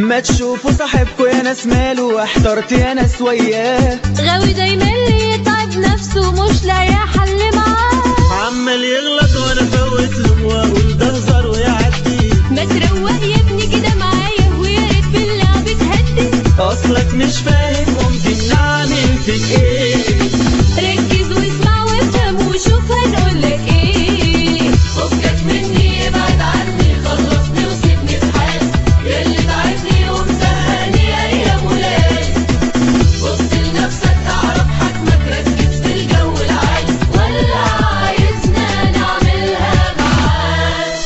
ما تشوفوا صاحبكوا يا ناس ماله احترت يا ناس وياه غاوي دايما اللي يتعب نفسه مش لاقي حل معاه عمال يغلط وانا فوت له واقول ده هزار ويعدي ما تروق يا ابني كده معايا ويا ريت باللعب تهدي اصلك مش فاهم ممكن نعمل فيك ايه ركز واسمع وافهم وشوف هنقولك ايه فكك مني ابعد عني خلصني وسيبني في حالي ياللي تعبني ومسهلني ايام وليالي بص لنفسك تعرف حجمك ركز في الجو العالي ولا عايزنا نعملها معاك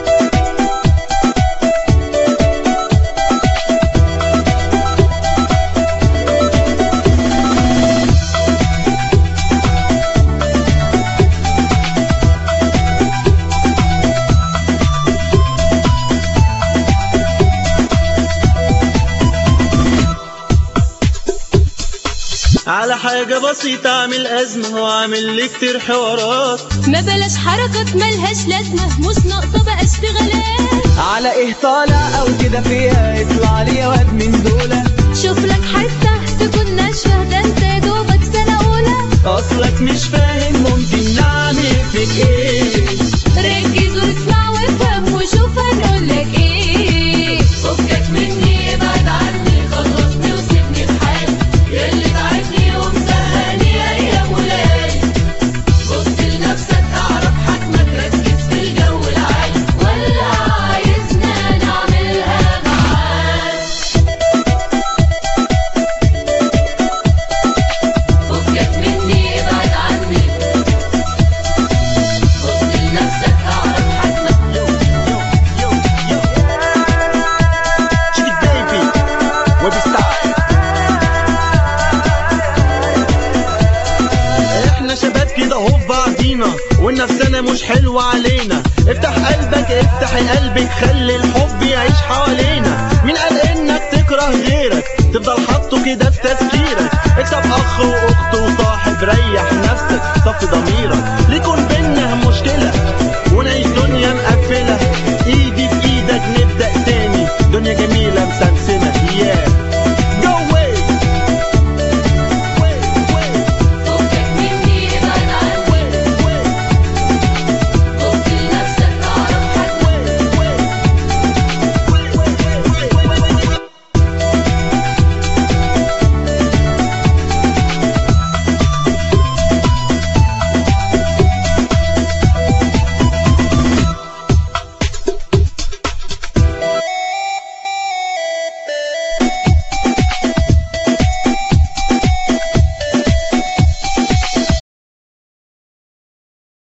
على حاجة بسيطة اعمل ازمة واعمل لي كتير حوارات ما بلاش حركات ملهاش لازمة مش ناقصة بقى اشتغالات على ايه طالع او كده فيها اطلع لي يا واد من دولة شوف لك حتة تكون ناشفة ده انت يا دوبك سنة أولى اصلك مش فاهم ممكن نعمل فيك ايه ركز واسمع وافهم وشوف هنقولك ايه فكك مني ابعد عني خلصني وسيبني في حالي ياللي تعبني ومسهلني ايام وليالي بص لنفسك اعرف حجمك ركز في الجو العالي ولا عايزنا نعملها معاك فكك مني ابعد عني بص لنفسك اعرف حجمك شيك بيبي وبستايل احنا شباب كده اهو في بعضينا والنفسنا مش حلوة علينا افتح قلبك افتح قلبك خلي الحب يعيش حوالينا مين قال انك تكره غيرك تفضل حاطه كده في تفكيرك اكسب اخ واخت وصاحب ريح نفسك صفي ضميرك